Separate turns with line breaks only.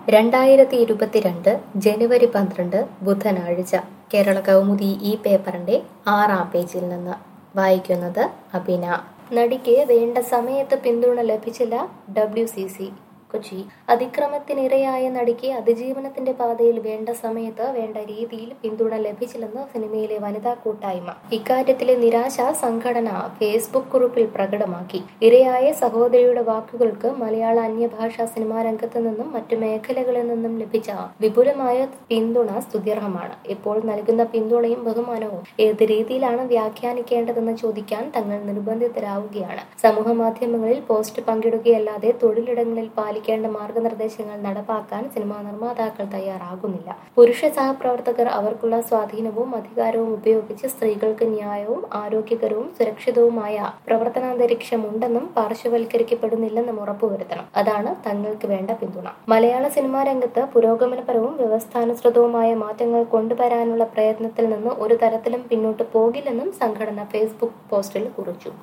രണ്ടായിരത്തി ഇരുപത്തിരണ്ട് ജനുവരി പന്ത്രണ്ട് ബുധനാഴ്ച കേരള കൗമുദി ഈ പേപ്പറിന്റെ ആറാം പേജിൽ നിന്ന് വായിക്കുന്നത് അബിന നടിക്ക് വേണ്ട സമയത്ത് പിന്തുണ ലഭിച്ചില്ല ഡബ്ല്യു സി സി കൊച്ചി അതിക്രമത്തിനിരയായ നടിക്ക് അതിജീവനത്തിന്റെ പാതയിൽ വേണ്ട സമയത്ത് വേണ്ട രീതിയിൽ പിന്തുണ ലഭിച്ചില്ലെന്ന് സിനിമയിലെ വനിതാ കൂട്ടായ്മ ഇക്കാര്യത്തിലെ നിരാശ സംഘടന ഫേസ്ബുക്ക് കുറിപ്പിൽ പ്രകടമാക്കി ഇരയായ സഹോദരിയുടെ വാക്കുകൾക്ക് മലയാള അന്യഭാഷാ സിനിമാ രംഗത്ത് നിന്നും മറ്റു മേഖലകളിൽ നിന്നും ലഭിച്ച വിപുലമായ പിന്തുണ സ്തുത്യർഹമാണ് ഇപ്പോൾ നൽകുന്ന പിന്തുണയും ബഹുമാനവും ഏത് രീതിയിലാണ് വ്യാഖ്യാനിക്കേണ്ടതെന്ന് ചോദിക്കാൻ തങ്ങൾ നിർബന്ധിതരാവുകയാണ് സമൂഹ മാധ്യമങ്ങളിൽ പോസ്റ്റ് പങ്കിടുകയല്ലാതെ തൊഴിലിടങ്ങളിൽ പാലിക്കേണ്ട മാർഗനിർദ്ദേശങ്ങൾ നടപ്പാക്കാൻ സിനിമാ നിർമ്മാതാക്കൾ തയ്യാറാകുന്നില്ല പുരുഷ സഹപ്രവർത്തകർ അവർക്കുള്ള സ്വാധീനവും അധികാരവും ഉപയോഗിച്ച് സ്ത്രീകൾക്ക് ന്യായവും ആരോഗ്യകരവും സുരക്ഷിതവുമായ പ്രവർത്തനാന്തരീക്ഷം ഉണ്ടെന്നും പാർശ്വവൽക്കരിക്കപ്പെടുന്നില്ലെന്നും ഉറപ്പുവരുത്തണം അതാണ് തങ്ങൾക്ക് വേണ്ട പിന്തുണ മലയാള സിനിമാ രംഗത്ത് പുരോഗമനപരവും വ്യവസ്ഥാനുസൃതവുമായ മാറ്റങ്ങൾ കൊണ്ടുവരാനുള്ള പ്രയത്നത്തിൽ നിന്ന് ഒരു തരത്തിലും പിന്നോട്ട് പോകില്ലെന്നും സംഘടന ഫേസ്ബുക്ക് പോസ്റ്റിൽ കുറിച്ചു